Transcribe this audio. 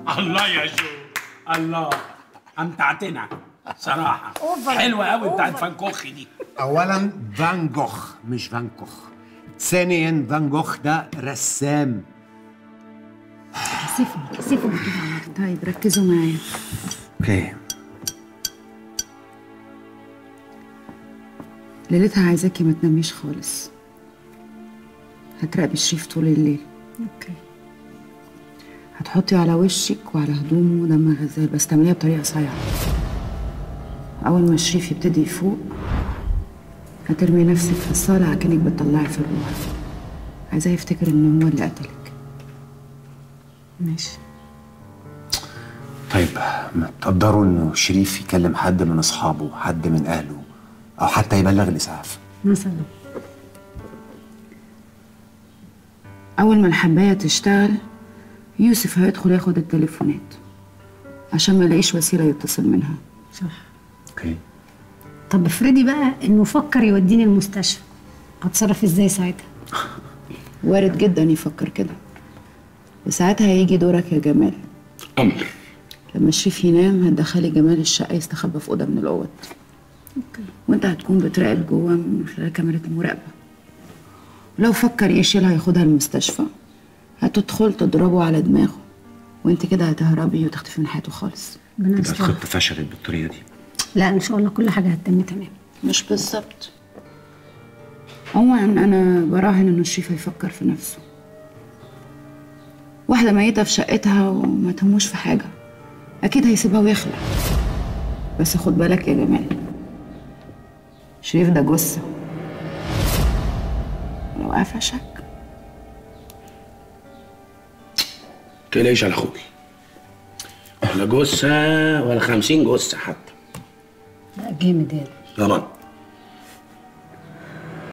الله يا جو الله امتعتنا صراحه أوفر. حلوه قوي بتاعت أوفر. فانكوخ دي اولا فان جوخ مش فان كوخ ثانيا فان جوخ ده رسام كسفهم كسفهم كده طيب ركزوا معايا اوكي ليلتها عايزاكي ما تناميش خالص هتراقبي شريف طول الليل اوكي هتحطي على وشك وعلى هدومه دم غزال بس تعمليها بطريقه صايعه اول ما شريف يبتدي يفوق هترمي نفسك في الصاله كأنك بتطلعي في الروح عايزاه يفتكر ان هو اللي قتلك ماشي طيب ما تقدروا انه شريف يكلم حد من اصحابه حد من اهله او حتى يبلغ الاسعاف مثلا اول ما الحبايه تشتغل يوسف هيدخل ياخد التليفونات عشان ما يلاقيش وسيله يتصل منها صح اوكي طب افرضي بقى انه فكر يوديني المستشفى هتصرف ازاي ساعتها وارد جدا يفكر كده وساعتها هيجي دورك يا جمال امر لما شريف ينام هتدخلي جمال الشقه يستخبى في اوضه من الاوض اوكي وانت هتكون بتراقب جوه من خلال كاميرا المراقبه ولو فكر يشيلها ياخدها المستشفى هتدخل تضربه على دماغه وانت كده هتهربي وتختفي من حياته خالص ربنا تبقى يستر الخطه فشلت بالطريقه دي لا ان شاء الله كل حاجه هتتم تمام مش بالظبط عموما انا براهن انه شريف هيفكر في نفسه واحدة ميتة في شقتها وما تهموش في حاجة أكيد هيسيبها ويخلع بس خد بالك يا جمال شريف ده جثة لو قفشك تقلقيش على اخوكي ولا جثه ولا خمسين جثه حتى لا جامد يا يلا